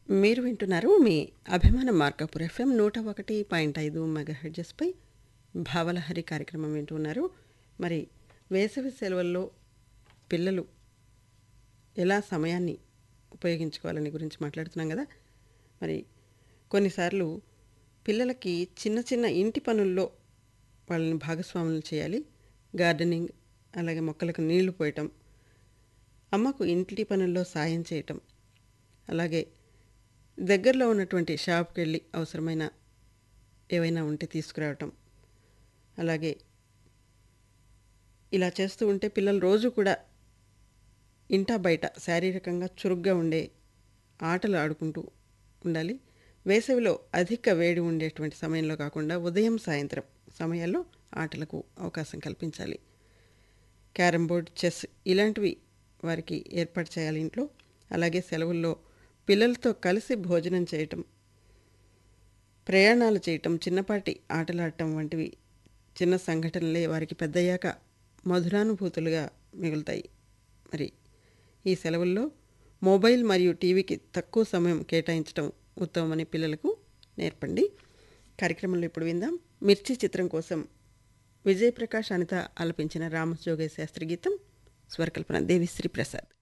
మీరు వింటున్నారు మీ అభిమాన మార్కాపూర్ ఎఫ్ఎం నూట ఒకటి పాయింట్ ఐదు మెగాహెడ్జెస్పై భావలహరి కార్యక్రమం వింటున్నారు మరి వేసవి సెలవుల్లో పిల్లలు ఎలా సమయాన్ని ఉపయోగించుకోవాలని గురించి మాట్లాడుతున్నాం కదా మరి కొన్నిసార్లు పిల్లలకి చిన్న చిన్న ఇంటి పనుల్లో వాళ్ళని భాగస్వాములు చేయాలి గార్డెనింగ్ అలాగే మొక్కలకు నీళ్లు పోయటం అమ్మకు ఇంటి పనుల్లో సాయం చేయటం అలాగే దగ్గరలో ఉన్నటువంటి షాప్కి వెళ్ళి అవసరమైన ఏవైనా ఉంటే తీసుకురావటం అలాగే ఇలా చేస్తూ ఉంటే పిల్లలు రోజు కూడా ఇంటా బయట శారీరకంగా చురుగ్గా ఉండే ఆటలు ఆడుకుంటూ ఉండాలి వేసవిలో అధిక వేడి ఉండేటువంటి సమయంలో కాకుండా ఉదయం సాయంత్రం సమయాల్లో ఆటలకు అవకాశం కల్పించాలి క్యారమ్ బోర్డ్ చెస్ ఇలాంటివి వారికి ఏర్పాటు చేయాలి ఇంట్లో అలాగే సెలవుల్లో పిల్లలతో కలిసి భోజనం చేయటం ప్రయాణాలు చేయటం చిన్నపాటి ఆటలాడటం వంటివి చిన్న సంఘటనలే వారికి పెద్దయ్యాక మధురానుభూతులుగా మిగులుతాయి మరి ఈ సెలవుల్లో మొబైల్ మరియు టీవీకి తక్కువ సమయం కేటాయించడం ఉత్తమమని పిల్లలకు నేర్పండి కార్యక్రమంలో ఇప్పుడు విందాం మిర్చి చిత్రం కోసం విజయప్రకాష్ అనిత ఆలపించిన రామజోగయ్య శాస్త్రి గీతం స్వరకల్పన దేవిశ్రీ ప్రసాద్